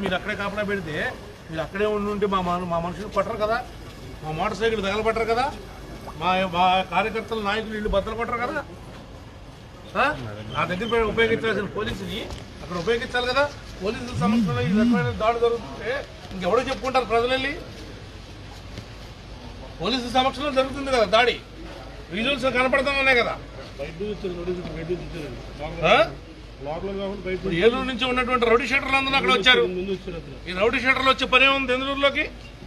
మీరు అక్కడే కాపలా పెడితే మీరు అక్కడే ఉండి ఉంటే మా మన- మా మనుషులు కొట్టరు కదా మా మోటార్ సైకిల్ తగలబట్టరు కదా మా మా కార్యకర్తల నాయకులు ఇల్లు బద్దలు కొట్టరు కదా ఆ? నా దగ్గర పోయి ఉపయోగించాల్సిన పోలీసుని అక్కడ ఉపయోగించాలి కదా పోలీసుల సమక్షంలో ఈ రకమైన దాడి జరుగుతుంటే ఇంకెవడో చెప్పుకుంటారు ప్రజలు వెళ్ళి పోలీసుల సమక్షంలో జరుగుతుంది కదా దాడి విజువల్స్ కనపడతా ఉన్నాయి కదా ఆ? ఇప్పుడు ఏలూరు నుంచి ఉన్నటువంటి రౌడీ షీటర్లు అందరూ అక్కడ వచ్చారు ఈ రౌడీ షీటర్లు వచ్చే పనే ఉంది ఎందులోకి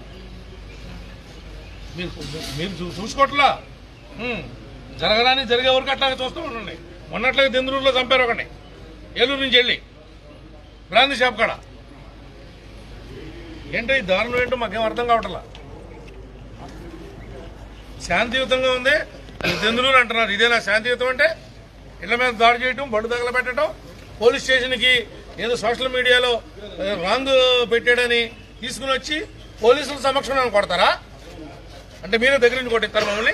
మీరు మీరు చూ- చూసుకోవట్లా హ్మ్. జరగడానికి జరిగే వరకు అట్లాగే చూస్తూ ఉండండి మొన్నట్లాగే దెందులూరులో చంపారు ఒకటి ఏలూరు నుంచి వెళ్ళి బ్రాంతి షాప్ కాడ ఏంటో ఈ దారుణం ఏంటో మాకేం అర్థం కావట్లా శాంతియుతంగా ఉంది ఇది దెందులూరు అంటున్నారు ఇదేనా శాంతియుతం అంటే ఇళ్ల మీద దాడి చేయటం బండు తగలబెట్టడం పోలీస్ స్టేషన్కి ఏదో సోషల్ మీడియాలో ఏ, రాంగ్ పెట్టాడని తీసుకుని వచ్చి పోలీసుల సమక్షంలో కొడతారా అంటే మీరే దగ్గర నుంచి కొట్టిస్తారు మమ్మల్ని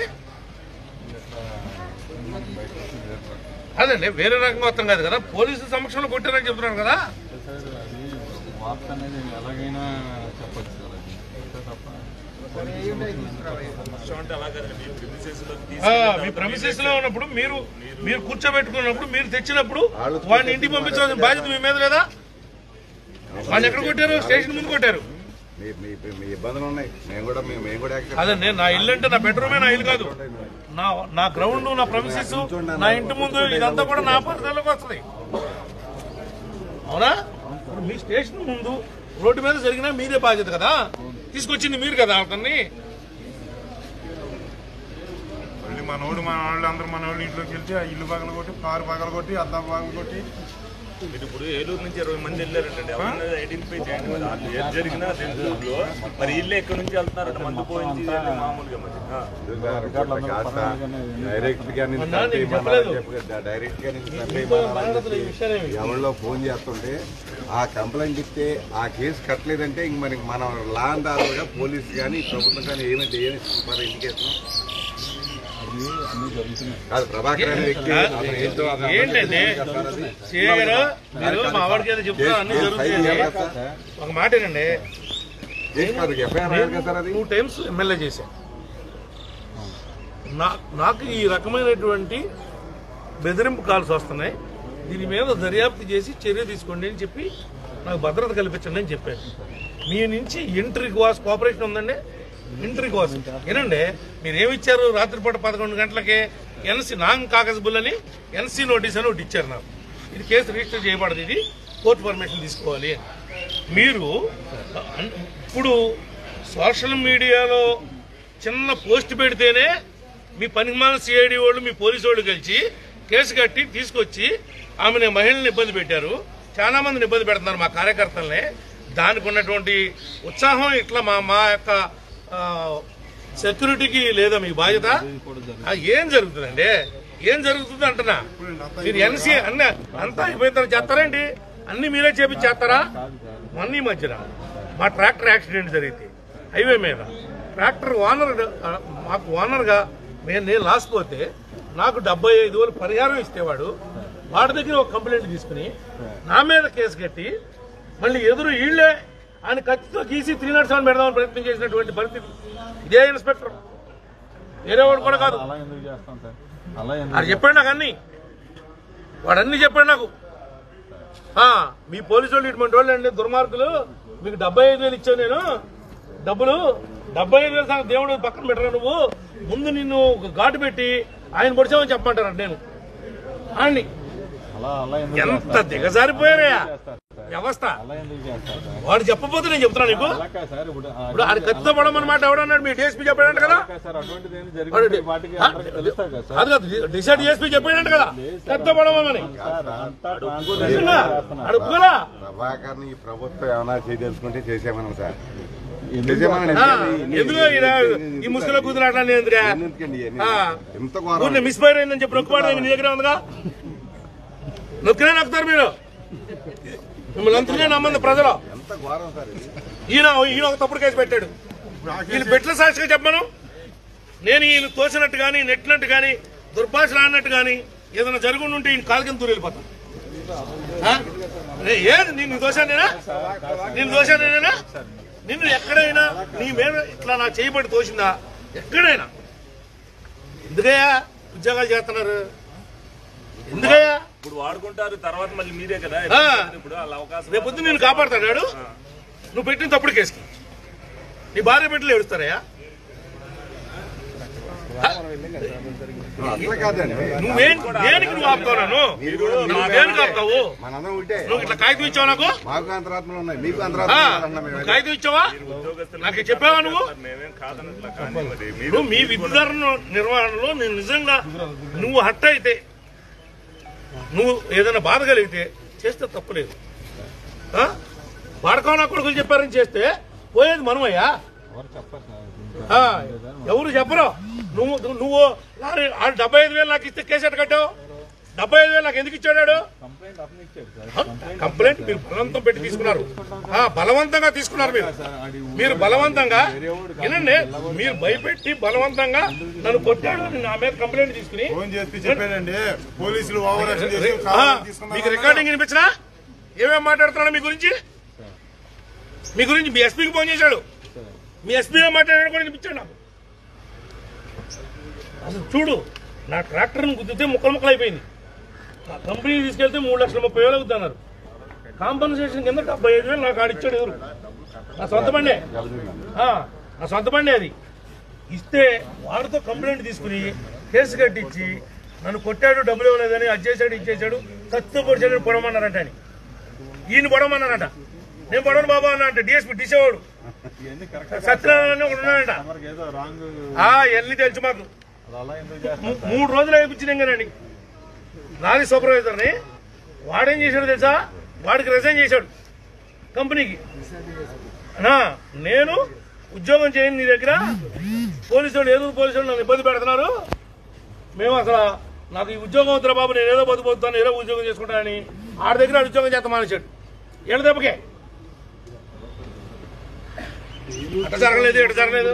అదండి వేరే రకంగా అర్థం కాదు కదా పోలీసుల సమక్షంలో కొట్టారని చెప్తున్నాను కదా సార్ అది వార్త అనేది ఎలాగైనా చెప్పచ్చు సార్ అది అంతే తప్ప ఆ, మీ ప్రమిసెస్ లో ఉన్నప్పుడు మీరు మీరు కూర్చోబెట్టుకున్నప్పుడు మీరు తెచ్చినప్పుడు వాడిని ఇంటికి పంపించాల్సిన బాధ్యత మీ మీద లేదా వాడిని ఎక్కడ కొట్టారు స్టేషన్ ముందు కొట్టారు మీ మీ మీ ఇబ్బందులు ఉన్నాయి మేము కూడా మేము మేము కూడా యాక్సెప్ట్ అదండి నా ఇల్లు అంటే నా బెడ్రూమే నా ఇల్లు కాదు నా నా గ్రౌండ్ నా ప్రమిసెస్ నా ఇంటి ముందు ఇదంతా కూడా నా పరిధిలోకి వస్తుంది అవునా ఇప్పుడు మీ స్టేషన్ ముందు రోడ్డు మీద జరిగినా మీరే బాధ్యత కదా తీసుకొచ్చింది మీరు కదా అతన్ని మళ్ళీ మనోడు మన వాళ్ళు అందరూ మన వాళ్ళు ఇంట్లోకి వెళ్తే ఆ ఇల్లు పగల కొట్టి కారు పగల కొట్టి అద్దం పగల కొట్టి మీరు ఇప్పుడు ఏలూరు నుంచి ఇరవై మంది వెళ్ళారంటండి ఎవరన్నా ఐడెంటిఫై చేయండి మరి వాళ్ళు ఏది జరిగినా దెందులూరులో మరి వీళ్ళు ఎక్కడి నుంచి వెళ్తున్నారంటే మందు పోయించి ఇది మామూలుగా మరి ఆ. డైరెక్ట్ గా నుంచి అన్నా, చంపి నీకు మన చెప్పలేదు. చెప్పు కదా, డైరెక్ట్ గా నుంచి చంపి మీతో మన మాట్లాడుతున్న ఈ విషయాలేమి? ఎవరిలో ఫోన్ చేస్తుంటే ఆ కంప్లైంట్ ఇస్తే ఆ కేసు కట్టలేదంటే ఇంక మనకి మన లా అండ్ ఆర్డర్ గా పోలీస్ కానీ ప్రభుత్వం కానీ ఏమంటే ఏమి మరి ఇండికేషన్ అది అన్ని జరుగుతున్నాయి కాదు ప్రభాకర్ అనే వ్యక్తి అతను ఏంటో అతను ఏంటండి చేస్తారు అది. సిఐ గారు మీరు మా వాడికి ఏదో చెప్తా అన్ని కేసు ఫైల్ జరుగుతాయండి చేయాలి కదా సార్? ఒక మాట ఏంటండి కేసు కాదు ఎఫ్ఐఆర్ రాయాలి కదా సార్ అది టూ టైమ్స్ ఎమ్మెల్యే చేశాను నా నాకు ఈ రకమైనటువంటి బెదిరింపు కాల్స్ వస్తున్నాయి దీని మీద దర్యాప్తు చేసి చర్య తీసుకోండి అని చెప్పి నాకు భద్రత కల్పించండి అని చెప్పాను మీ నుంచి ఎంట్రీ కోస్ కోఆపరేషన్ ఉందండి ఎంట్రీ కోస్ ఏనండి మీరు ఏమి ఇచ్చారు రాత్రిపూట పదకొండు గంటలకే ఎన్సీ నాన్ కాగజబుల్ అని ఎన్సీ నోటీస్ అని ఒకటి ఇచ్చారు నాకు ఇది కేసు రిజిస్టర్ చేయబడదు ఇది కోర్టు పర్మిషన్ తీసుకోవాలి అని. మీరు అన్- ఇప్పుడు సోషల్ మీడియాలో చిన్న పోస్ట్ పెడితేనే మీ పనిమాల సిఐడి వాళ్ళు మీ పోలీసు వాళ్ళు కలిసి కేసు కట్టి తీసుకొచ్చి ఆమెను మహిళల్ని ఇబ్బంది పెట్టారు చాలా మందిని ఇబ్బంది పెడుతున్నారు మా కార్యకర్తల్ని దానికి ఉన్నటువంటి ఉత్సాహం ఇట్లా మా మా యొక్క ఆ, సెక్యూరిటీకి లేదా మీ బాధ్యత ఆ, ఏం జరుగుతుందండి ఏం జరుగుతుంది అంటున్నా మీరు ఎన్సీ అన్ని అంతా అయిపోయిన తర్వాత చేస్తారేంటి అన్ని మీరే చేపించేస్తారా మొన్న ఈ మధ్యన మా ట్రాక్టర్ యాక్సిడెంట్ జరిగింది హైవే మీద ట్రాక్టర్ ఓనర్ ఆ, మాకు ఓనర్గా నేను నేను లాసిపోతే నాకు డెబ్బై ఐదు వేలు పరిహారం ఇస్తేవాడు వాడి దగ్గర ఒక కంప్లైంట్ తీసుకుని నా మీద కేసు కట్టి మళ్ళీ ఎదురు ఈళ్లే ఆయన ఖచ్చితంగా గీసి త్రీ నాట్ సెవెన్ పెడదామని ప్రయత్నం చేసినటువంటి పరిస్థితి ఇదే ఇన్స్పెక్టర్ వేరే వాడు కూడా కాదు అలా ఎందుకు చేస్తాం సార్ అలా ఎందుకు అది చెప్పాడు నాకు అన్ని వాడు అన్ని చెప్పాడు నాకు ఆ, మీ పోలీసు వాళ్ళు ఇటువంటి వాళ్ళు అండి దుర్మార్గులు మీకు డెబ్బై ఐదు వేలు ఇచ్చావు నేను డబ్బులు డెబ్బై ఐదు వేలు సంగతి దేవుడు పక్కన పెట్టరా నువ్వు ముందు నిన్ను ఒక ఘాటు పెట్టి ఆయన పొడిచామని చెప్పమంటారు నేను అండి అలా అలా ఎందుకు ఎంత చేస్తారు? దిగజారిపోయారయ్యా చేస్తారు సార్ వ్యవస్థ అలా ఎందుకు చేస్తారు సార్ వాడు చెప్పకపోతే నేను చెప్తున్నా నీకు అలా కాదు సార్ ఇప్పుడు ఆ- ఇప్పుడు ఆయన కత్తితో పడమన్నమాట ఎవడన్నాడు మీ డిఎస్పీ చెప్పాడంట కదా కాదు సార్ అటువంటిది ఏం వాడు జరిగింది వాటికి ఆ, అందరికీ తెలుస్తాయి కదా సార్ కాదు కాదు డిసైడ్ డిఎస్పీ చెప్పాడంట కదా కత్తితో పడమని సార్ అంతా నిజంగా? అడుగులా ప్రభాకర్ ఈ ప్రభుత్వం ఏమైనా చేయదలుచుకుంటే చేసేమన్నాం సార్ ఎందుకు చేసేమని ఆ, ఎందుకు ఈయన ఈ ముసుగులో కూతురు ఎందుకురా ఎందుకండి ఇవన్నీ? ఆ. ఎంత ఘోరం ఊరిని మిస్ఫైర్ అయిందని చెప్పి నొక్కుపాడు నీ దగ్గర ఉందిగా నొక్కినా నొక్కుతారు మీరు మిమ్మల్ని అంతనే నమ్మంది ప్రజలు ఎంత ఘోరం సార్ ఇది ఈయన ఈయన ఒక తప్పుడు కేసు పెట్టాడు ఈయన పెట్టిన సాక్షిగా చెప్పను నేను ఈయన తోసినట్టు కానీ నెట్టినట్టు కానీ దుర్భాషలు ఆడినట్టు కానీ ఏదైనా జరుగుండి ఉంటే ఈయన కాలు కింద తూరు వెళ్ళిపోతాను ఆ? రే, ఏది నిన్ను దోషానేనా నిన్ను దోషానేనా నిన్ను ఎక్కడైనా నీ మీద ఇట్లా నా చేయబడి తోసిందా ఎక్కడైనా ఎందుకయ్యా ఉద్యోగాలు చేస్తున్నారు ఎందుకయ్యా ఇప్పుడు వాడుకుంటారు తర్వాత మళ్ళీ మీరే కదా ఆ. ఇప్పుడు వాళ్ళ అవకాశం రేపొద్దు నేను కాపాడుతాడు నువ్వు పెట్టిన తప్పుడు కేసుకి నీ భార్య బిడ్డలు ఏడుస్తారయ్యా అట్లా కాదండి నువ్వేం దేనికి నువ్వు ఆపుతావు నన్ను నువ్వు దేనికి ఆపుతావు మనందరం ఉంటే నువ్వు ఇట్లా కాగితం ఇచ్చావు నాకు మాకు అంతరాత్మలు ఉన్నాయి మీకు ఆ, అంతరాత్మలు నువ్వు కాగితం ఇచ్చావా ఉద్యోగస్తులు నాకు చెప్పావా నువ్వు మేమేం కాదనట్లా కానీ మరి మీరు నువ్వు మీ విద్యుదారణ నిర్వహణలో నేను నిజంగా నువ్వు హట్ట అయితే నువ్వు ఏదైనా బాధ కలిగితే చేస్తే తప్పులేదు ఆ? వాడకం నా కొడుకులు చెప్పారని చేస్తే పోయేది మనమయ్యా ఆ, ఎవరు చెప్పరు నువ్వు నువ్వు లారీ ఆ డెబ్బై ఐదు వేలు నాకు ఇస్తే కేసు ఎట్ట కట్టావు డెబ్బై ఐదు వేలు నాకు ఎందుకు ఇచ్చాడు కంప్లైంట్ అతను ఇచ్చాడు సార్ ఆ, కంప్లైంట్ మీరు బలవంతం పెట్టి తీసుకున్నారు ఆ, బలవంతంగా తీసుకున్నారు మీరు మీరు బలవంతంగా వినండి మీరు భయపెట్టి బలవంతంగా నన్ను కొట్టాడు అని నా మీద కంప్లైంట్ తీసుకుని ఫోన్ చేసి చెప్పాడండి పోలీసులు ఓవర్ యాక్షన్ చేసి ఆ, కావాలని తీసుకున్నారు మీకు రికార్డింగ్ వినిపించరా ఏమేమి మాట్లాడుతున్నాడు మీ గురించి మీ గురించి మీ ఎస్పీకి ఫోన్ చేశాడు మీ ఎస్పీ మాట్లాడాడు కూడా వినిపించాడు నాకు అసలు చూడు నా ట్రాక్టర్ని గుద్దితే ముక్కలు ముక్కలు అయిపోయింది నా కంపెనీకి తీసుకెళ్తే మూడు లక్షల ముప్పై వేలు అవుతున్నారు కాంపన్సేషన్ కింద డెబ్బై ఐదు వేలు నాకు ఆడిచ్చాడు ఎదురు నా సొంత బండే ఆ, నా సొంత బండే అది ఇస్తే వాడితో కంప్లైంట్ తీసుకుని కేసు కట్టించి నన్ను కొట్టాడు డబ్బులు ఇవ్వలేదని అది చేశాడు ఇది చేశాడు కత్తి పొడిచాడు పొడమన్నారట అని ఈయన పొడమన్నారట నేను పొడవను బాబా అన్న అంటే డిఎస్పీ డిసేవాడు ఇవన్నీ కరెక్ట్ సత్యనారాయణ ఒకడు ఉన్నాడంట మనకి ఏదో రాంగ్ ఆ ఎన్ని తెలుసు మాకు అది అలా ఎందుకు చేస్తారు మూ- మూడు రోజులు అయిపించింది కదండి నాది సూపర్వైజర్ని వాడేం చేశాడు తెలుసా వాడికి రిజైన్ చేశాడు కంపెనీకి అన్నా నేను ఉద్యోగం చేయను నీ దగ్గర పోలీసు వాళ్ళు ఏదో పోలీసు వాళ్ళు నన్ను ఇబ్బంది పెడుతున్నారు మేము అసలు నాకు ఈ ఉద్యోగం వద్దురా బాబు నేను ఏదో బతుకుతాను ఏదో ఉద్యోగం చేసుకుంటానని ఆడి దగ్గర ఆడు ఉద్యోగం చేస్తా మానేశాడు ఏడు దెబ్బకే అట్ట జరగలేదు ఎట జరగలేదు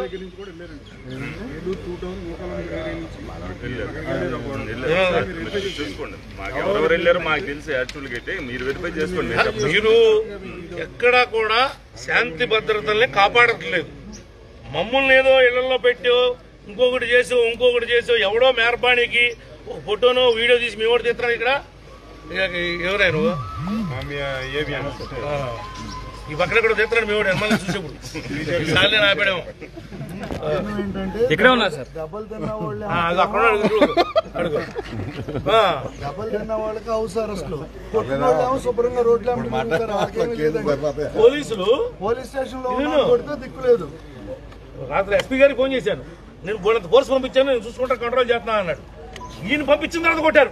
వెళ్ళారు. చూసుకోండి మాకు ఎవరెవరు వెళ్ళారో మాకు తెలిసి యాక్చువల్గా అయితే మీరు వెరిఫై చేసుకోండి నేను చెప్పను. మీరు ఎక్కడా కూడా శాంతి భద్రతల్ని కాపాడట్లేదు మమ్మల్ని ఏదో ఇళ్లలో పెట్టో ఇంకొకటి చేసో ఇంకొకటి చేసో ఎవడో మేరపానికి ఒక ఫోటోనో వీడియో తీసి మీ ఓడి తీస్తున్నాడు ఇక్కడ ఇక ఎవరే నువ్వు ఆమె ఏవి అనుకుంటే ఆ, ఈ పక్కన కూడా తీస్తున్నాడు మీ ఓడి ఎమ్మెల్యే చూసేప్పుడు ఈసారి నేను ఆపాడేమో ఇక్కడే ఉన్నా సార్ డబ్బులు తిన్న వాళ్ళే ఆ, అది అక్కడ ఉన్నాడు, అడుగు అడుగు ఆ, డబ్బులు తిన్న వాళ్ళకి హౌస్ అరెస్ట్లు కొట్టిన వాళ్ళేమో శుభ్రంగా రోడ్లు అమ్మటి తిరుగుతారు. వాళ్ళకేమీ లేదండి. పోలీసులు పోలీస్ స్టేషన్ లో ఇదిగో. ఉన్న కొడితే దిక్కులేదు రాత్రి ఎస్పీ గారికి ఫోన్ చేశాను నేను బోలంత ఫోర్స్ పంపించాను నేను చూసుకుంటా కంట్రోల్ చేస్తున్నా అన్నాడు ఈయన పంపించిన తర్వాత కొట్టారు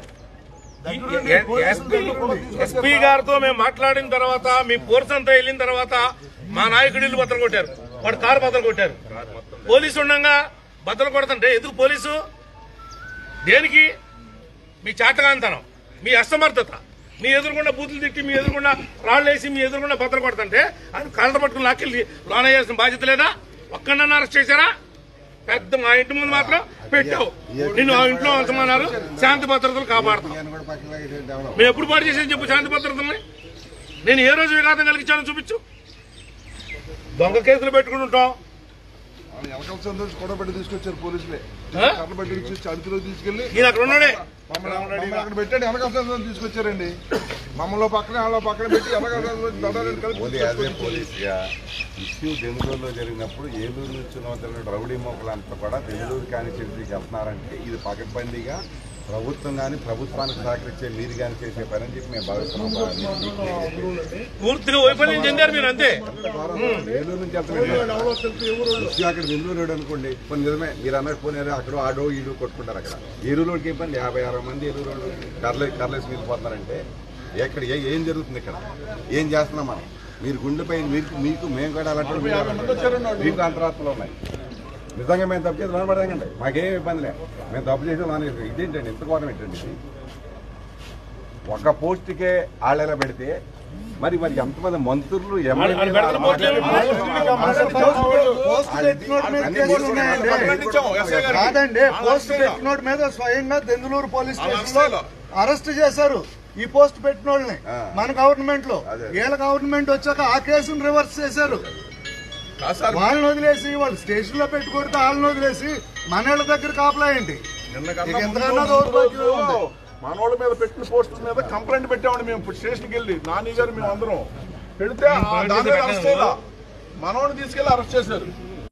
ఎస్పీ గారితో మేము మాట్లాడిన తర్వాత మీ ఫోర్స్ అంతా వెళ్ళిన తర్వాత మా నాయకుడు ఇల్లు బద్దలు కొట్టారు వాడు కారు బద్దలు కొట్టారు పోలీసు ఉండగా బద్దలు కొడుతుంటే ఎందుకు పోలీసు దేనికి మీ చాటగాంతనం మీ అసమర్థత మీ ఎదురుకుండా బూతులు తిట్టి మీ ఎదురుకుండా రాళ్ళు వేసి మీ ఎదురుకుండా బద్దలు కొడుతుంటే అది కళ్ళ పట్టుకుని లాక్కెళ్ళి లోన చేసిన బాధ్యత లేదా ఒక్కడన్నా అరెస్ట్ చేశారా పెద్ద మా ఇంటి ముందు మాత్రం పెట్టావు నిన్ను ఆ ఇంట్లో ఉంచమన్నారు శాంతి భద్రతలు కాపాడతాం కూడా పక్కన డెవలప్ మేము ఎప్పుడు పాటు చేసేది చెప్పు శాంతి భద్రతల్ని నేను ఏ రోజు విఘాతం కలిగించానో చూపించు దొంగ కేసులు పెట్టుకుని ఉంటాం ఎలకల సంతోష్ కూడా పెట్టి తీసుకొచ్చారు పోలీసులే ఆ? కర్ర పెట్టి తీసుకొచ్చి అడుగులో తీసుకెళ్లి ఈయన అక్కడ ఉన్నాడే మమ్మల్ని మమ్మల్ని అక్కడ పెట్టండి ఎలకల సంతోష్ తీసుకొచ్చారండి మమ్మల్ని పక్కన వాళ్ళ పక్కన పెట్టి ఎలకల సంతోష్ దొడ్డాలని కలిపి పోలీ అదే పోలీసుగా ఇష్యూ బెంగళూరులో జరిగినప్పుడు ఏలూరు నుంచి ఉన్న రౌడీ మొక్కలంతా కూడా బెంగళూరు కాన్స్టిట్యూన్సీకి వెళ్తున్నారంటే ఇది పకడ్బందీగా ప్రభుత్వం కానీ ప్రభుత్వానికి సహకరించే మీరు కానీ చేసే పని అని చెప్పి మేము భావిస్తున్నాం పూర్తిగా వైఫల్యం చెందారు మీరు అంతే ఏలూరు నుంచి వెళ్తున్నాం ఇష్యూ అక్కడ బెంగళూరు అనుకోండి కొన్ని నిజమే మీరు అన్నట్టు పోనీ అక్కడ ఆడో ఈడో కొట్టుకుంటారు అక్కడ ఏలూరులోకి ఏం పని యాభై అరవై మంది ఏలూరు కర్లే కర్లేసి వెళ్ళిపోతున్నారంటే ఎక్కడ ఏ- ఏం జరుగుతుంది ఇక్కడ ఏం చేస్తున్నాం మనం మీరు గుండెపై మీకు మీకు మేము కూడా అలాంటి వాళ్ళు ఉన్నారు. మీకు అంతరాత్మలు ఉన్నాయి నిజంగా మేము తప్పు చేసి లోనపడదండి మాకేం ఇబ్బంది లేదు మేము తప్పు చేసి లోన ఇదేంటండి ఎంత ఘోరం ఏంటండి ఇది ఒక పోస్ట్కే ఆళ్ళెలా పెడితే మరి మరి ఎంతమంది మంత్రులు వాళ్ళు పెడతారు పోస్టులు పోస్ట్ డెత్ నోట్ మీద కేసులు ఉన్నాయండి కాదండి పోస్ట్ డెత్ నోట్ మీద స్వయంగా దెందులూరు పోలీస్ స్టేషన్ లో అరెస్ట్ చేశారు ఈ పోస్ట్ పెట్టిన వాళ్ళని ఆ. మన గవర్నమెంట్ లో అదే. వీళ్ళ గవర్నమెంట్ వచ్చాక ఆ కేసును రివర్స్ చేశారు కాదు సార్ వాళ్ళని వదిలేసి వాళ్ళు స్టేషన్ లో పెట్టి కొడితే వాళ్ళని వదిలేసి మన వాళ్ళ దగ్గర కాపలా ఏంటి నిన్న ఇక కన్నా ఎంతకన్నా ముందు దౌర్భాగ్యం రోజు ఉంది. మనోళ్ళ మీద పెట్టిన పోస్టుల మీద కంప్లైంట్ పెట్టామండి మేము స్టేషన్కి వెళ్ళి నాని గారు మేము అందరం పెడితే ఆ దాని మీద అరెస్ట్ చేయాల మనోడిని తీసుకెళ్లి అరెస్ట్ చేశారు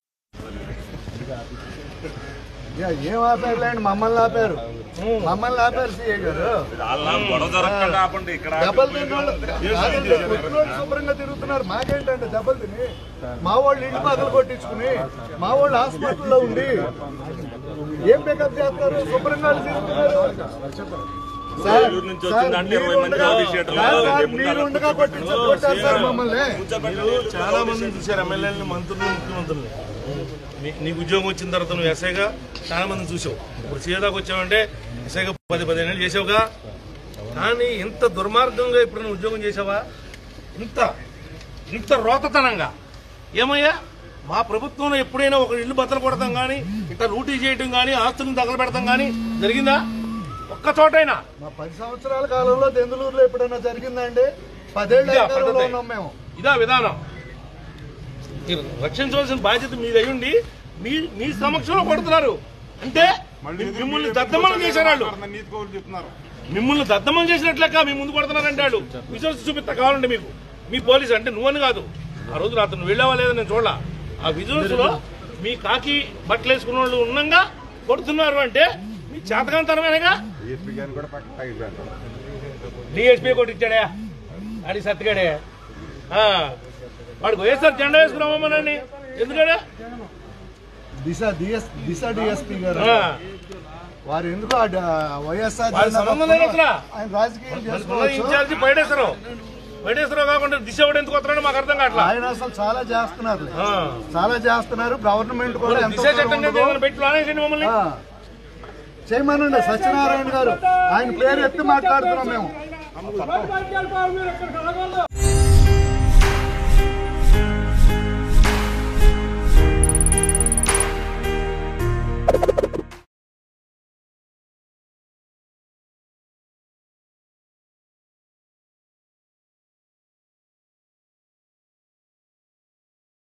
ఇక ఏం ఆపారులేండి మమ్మల్ని ఆపారు మమ్మల్ని ఆపారు సిఏ గారు వాళ్ళ గొడవ జరగకుండా ఆపండి ఇక్కడ దెబ్బలు తిన్న వాళ్ళు కాదండి, కొట్టిన వాళ్ళు శుభ్రంగా తిరుగుతున్నారు మాకేంటంటే దెబ్బలు తిని మా వాళ్ళు ఇంటి పగలు కొట్టించుకుని మా వాళ్ళు హాస్పిటల్లో ఉండి ఏం పికప్ చేస్తారు శుభ్రంగా వాళ్ళు తిరుగుతున్నారు సార్, ఏలూరు నుంచి సార్, వచ్చిందంటే ఇరవై మీరు మంది ఉండగా- రౌడీ షీటర్లు సార్, సార్, ముందు మీరు అలా ఉండగా కొట్టించారు కొట్టారు సార్ మమ్మల్ని మీరు చాలా మందిని చూశారు ఎమ్మెల్యేలని మంత్రులు ముఖ్యమంత్రుల్ని నీ- నీకు ఉద్యోగం వచ్చిన తర్వాత నువ్వు ఎస్ఐగా చాలా మందిని చూసావు ఇప్పుడు సీదాకు వచ్చావంటే ఎస్ఐగా పది పదిహేను ఏళ్ళు చేసావుగా కానీ ఇంత దుర్మార్గంగా ఇప్పుడు నువ్వు ఉద్యోగం చేసావా ఇంత ఇంత రోతతనంగా ఏమయ్యా మా ప్రభుత్వంలో ఎప్పుడైనా ఒక ఇల్లు బద్దలు కొడతాం కానీ ఇట్లా లూటీ చేయటం కానీ ఆస్తులను తగలబెడతాం కానీ జరిగిందా ఒక్క చోటైనా మా పది సంవత్సరాల కాలంలో దెందులూరులో ఎప్పుడైనా జరిగిందండి పదేళ్ళు ఇదా అధికారంలో పద్ధతి? ఉన్నాం మేము ఇదా విధానం మీరు రక్షించవలసిన బాధ్యత మీది అయ్యుండి మీ మీ సమక్షంలో కొడుతున్నారు అంటే మిమ్మల్ని దద్దమనం చేశారు వాళ్ళు నీతి కౌలు చెప్తున్నారు మిమ్మల్ని దద్దమం చేసినట్లెక్క మీ ముందు కొడుతున్నారంటే వాళ్ళు విజువల్స్ చూపిస్తా కావాలంటే మీకు మీ పోలీసు అంటే నువ్వని కాదు ఆ రోజు రాత్రి నువ్వు వెళ్ళావా లేదా నేను చూడాల ఆ విజువల్స్ లో మీ కాకి బట్టలు వేసుకున్న వాళ్ళు ఉన్నంగా కొడుతున్నారు అంటే మీ చేతకాంతరమేనగా ఈఎస్పీ గారిని కూడా పక్కన తగ్గిపోయారు డిఎస్పీ కొట్టించాడే ఆడి సత్తిగాడే ఆ, వాడికి వైఎస్ఆర్ జెండా వేసుకున్నామని ఎందుకంటే దిశ డిఎస్ దిశ డిఎస్పీ గారు ఆ, వారు ఎందుకు ఆ డ- వైఎస్ఆర్ వాళ్ళ జెండా సంబంధం లేదు అసలు. ఆయన రాజకీయం మనకున్న చేసుకోవచ్చు ఇన్ఛార్జి బయటేశ్వరరావు బయటేశ్వరరావు కాకుండా దిశ ఎవడు ఎందుకు వస్తున్నాడో మాకు అర్థం కావట్లా ఆయన అసలు చాలా చేస్తున్నారు ఆ. చాలా చేస్తున్నారు గవర్నమెంట్ కూడా మరి ఎంతో దిశ చట్టం కింద ఉండదు. ఏమైనా పెట్టి లానేసిండి మమ్మల్ని ఆ. చేయమనండి సత్యనారాయణ గారు ఆయన పేరు ఎత్తి మాట్లాడుతున్నాం మేము